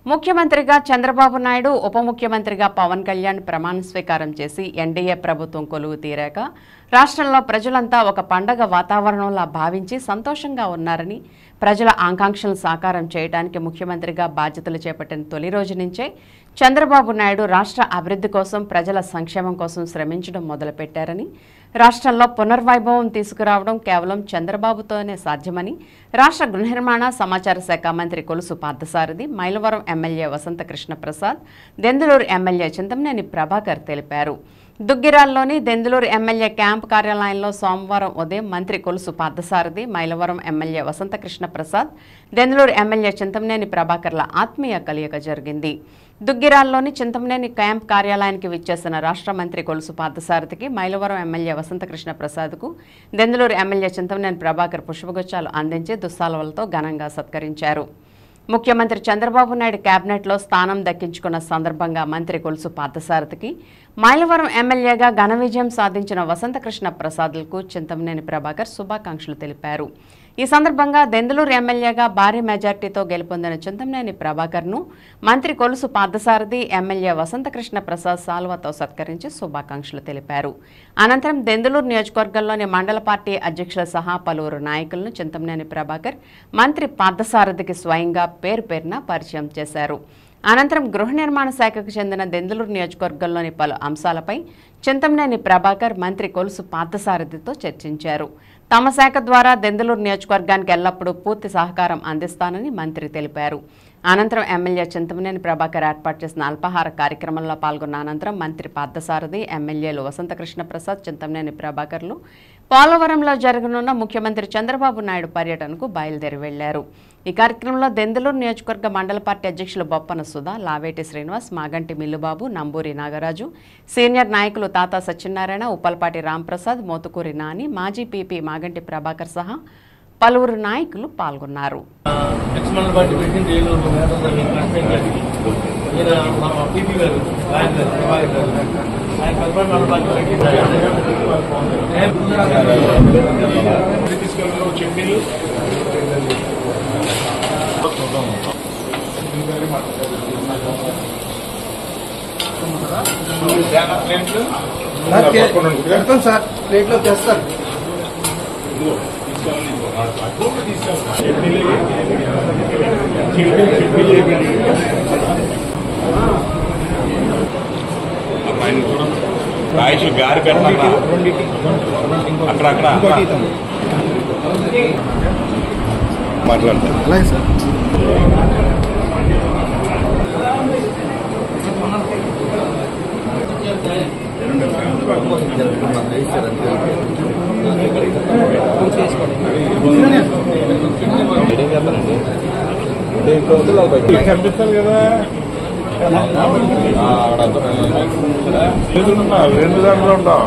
ముఖ్యమంత్రిగా చంద్రబాబు నాయుడు ఉప ముఖ్యమంత్రిగా పవన్ కళ్యాణ్ ప్రమాణ స్వీకారం చేసి ఎన్డీఏ ప్రభుత్వం కొలువు తీరాక రాష్ట్రంలో ప్రజలంతా ఒక పండగ వాతావరణంలా భావించి సంతోషంగా ఉన్నారని ప్రజల ఆకాంక్షలు సాకారం చేయడానికి ముఖ్యమంత్రిగా బాధ్యతలు చేపట్టిన తొలి రోజు నుంచే చంద్రబాబు నాయుడు రాష్ట్ర అభివృద్ధి కోసం ప్రజల సంక్షేమం కోసం శ్రమించడం మొదలుపెట్టారని రాష్ట్రంలో పునర్వైభవం తీసుకురావడం కేవలం చంద్రబాబుతోనే సాధ్యమని రాష్ట్ర గృహ నిర్మాణ సమాచార శాఖ మంత్రి కొలుసు పార్థసారథి మైలవరం ఎమ్మెల్యే వసంత కృష్ణ ప్రసాద్ దెందులూరు ఎమ్మెల్యే చింతమనేని ప్రభాకర్ తెలిపారు దుగ్గిరాల్లోని దెందులూరు ఎమ్మెల్యే క్యాంప్ కార్యాలయంలో సోమవారం ఉదయం మంత్రి కొలుసు పార్థసారథి మైలవరం ఎమ్మెల్యే వసంతకృష్ణ ప్రసాద్ దెందులూరు ఎమ్మెల్యే చింతమనేని ప్రభాకర్ల ఆత్మీయ కలయిక జరిగింది దుగ్గిరాల్లోని చింతమనేని క్యాంప్ కార్యాలయానికి విచ్చేసిన రాష్ట్ర మంత్రి కొలుసు పార్థసారథికి మైలవరం ఎమ్మెల్యే వసంతకృష్ణ ప్రసాద్కు దెందులూరు ఎమ్మెల్యే చింతమనేని ప్రభాకర్ పుష్పగుచ్చాలు అందించి దుస్సాలవలతో ఘనంగా సత్కరించారు ముఖ్యమంత్రి చంద్రబాబు నాయుడు కేబినెట్లో స్థానం దక్కించుకున్న సందర్భంగా మంత్రి కొలుసు పార్థసారథికి మైలవరం ఎమ్మెల్యేగా ఘన విజయం సాధించిన వసంతకృష్ణ ప్రసాద్లకు చింతమనేని ప్రభాకర్ శుభాకాంక్షలు తెలిపారు ఈ సందర్భంగా దెందులూరు ఎమ్మెల్యేగా భారీ మెజార్టీతో గెలుపొందిన చింతమనేని ప్రభాకర్ను మంత్రి కొలుసు పార్థసారథి ఎమ్మెల్యే వసంతకృష్ణ ప్రసాద్ సాల్వతో సత్కరించి శుభాకాంక్షలు తెలిపారు అనంతరం దెందులూరు నియోజకవర్గంలోని మండల పార్టీ అధ్యక్షుల సహా పలువురు నాయకులను చింతమనేని ప్రభాకర్ మంత్రి పార్థసారథికి స్వయంగా పేరు పేరున పరిచయం చేశారు అనంతరం గృహ నిర్మాణ శాఖకు చెందిన దెందులూరు నియోజకవర్గంలోని పలు అంశాలపై చింతమనేని ప్రభాకర్ మంత్రి కొలుసు పార్థసారథితో చర్చించారు తమ శాఖ ద్వారా దెందులూరు నియోజకవర్గానికి ఎల్లప్పుడూ పూర్తి సహకారం అందిస్తానని మంత్రి తెలిపారు అనంతరం ఎమ్మెల్యే చింతమనేని ప్రభాకర్ ఏర్పాటు చేసిన అల్పాహార కార్యక్రమంలో పాల్గొన్న అనంతరం మంత్రి పార్థసారథి ఎమ్మెల్యేలు వసంతకృష్ణ ప్రసాద్ చింతమనేని ప్రభాకర్లు పోలవరంలో జరగనున్న ముఖ్యమంత్రి చంద్రబాబు నాయుడు పర్యటనకు బయలుదేరి వెళ్లారు ఈ కార్యక్రమంలో దెందులూరు నియోజకవర్గ మండల పార్టీ అధ్యక్షులు బొప్పన సుధా లావేటి శ్రీనివాస్ మాగంటి మిల్లుబాబు నంబూరి నాగరాజు సీనియర్ నాయకులు తాతా సత్యనారాయణ ఉప్పలపాటి రాంప్రసాద్ మోతుకూరి నాని మాజీ పీపీ మాగంటి ప్రభాకర్ సహా పలువురు నాయకులు పాల్గొన్నారు లక్ష్మణ్ పార్టీ పెట్టింది ఏలూరు మేడం గారు కన్సైన్ గారికి ఈయన మా పీపీ గారు ఆయన గారు ప్రభాకర్ గారు ఆయన కల్పన పార్టీ పెట్టింది తీసుకెళ్ళి చట్నీలు పెడతాం సార్ ప్లేట్లో తెస్తారు రాయిష్ గారి పెడతారా అక్కడ అక్కడ మాట్లాడతా అలాగే సార్ కనిపిస్తారు కదా రెండు దాంట్లో ఉంటాం